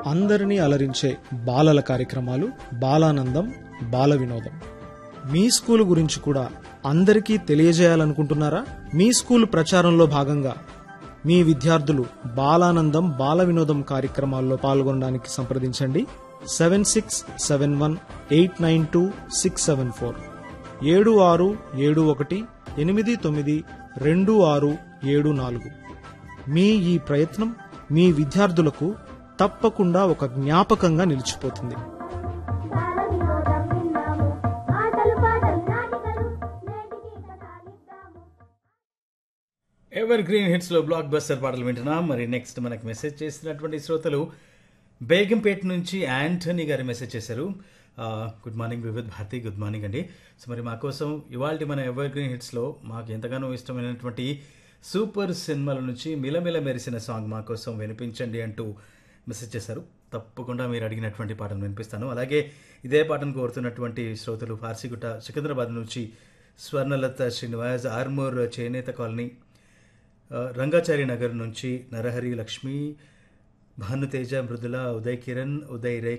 అందరినీ అలరించే బాలల కార్యక్రమాలు బాలానందం బాల వినోదం మీ స్కూల్ గురించి కూడా అందరికీ తెలియజేయాలనుకుంటున్నారా మీ స్కూల్ ప్రచారంలో భాగంగా మీ విద్యార్థులు బాలానందం బాల వినోదం కార్యక్రమాల్లో పాల్గొనడానికి సంప్రదించండి seven six seven one eight nine two six seven four ఏడు ఆరు ఏడు ఒకటి ఎనిమిది తొమ్మిది రెండు ఆరు ఏడు నాలుగు మీ ఈ ప్రయత్నం మీ విద్యార్థులకు తప్పకుండా ఒక జ్ఞాపకంగా నిలిచిపోతుంది బాల వినోదం విన్నాము ఆటలు పాటలు నాటికలు నేటికి కథాలిద్దాము ఎవర్ గ్రీన్ హిట్స్లో బ్లాక్ బస్టర్ పాటలు వింటున్నాం మరి నెక్స్ట్ మనకు మెసేజ్ చేసినటువంటి శ్రోతలు బేగంపేట నుంచి యాంటనీ గారు మెసేజ్ చేశారు ఆ, good morning Vividh Bharati good morning అండి సో మరి మా కోసం ఇవాళ మన ఎవర్ గ్రీన్ హిట్స్లో మాకు ఎంతగానో ఇష్టమైనటువంటి సూపర్ సినిమాల నుంచి మిలమిల మెరిసిన సాంగ్ మా కోసం వినిపించండి అంటూ మెసేజ్ చేశారు తప్పకుండా మీరు అడిగినటువంటి పాటను వినిపిస్తాను అలాగే ఇదే పాటను కోరుతున్నటువంటి శ్రోతలు ఫార్సిగుట్ట సికింద్రాబాద్ నుంచి స్వర్ణలత శ్రీనివాస్ ఆర్మూర్ చేనేత కాలనీ ఆ, రంగాచారి నగర్ నుంచి నరహరి లక్ష్మి భానుతేజ మృదుల ఉదయ్ కిరణ్ ఉదయ్ రేఖ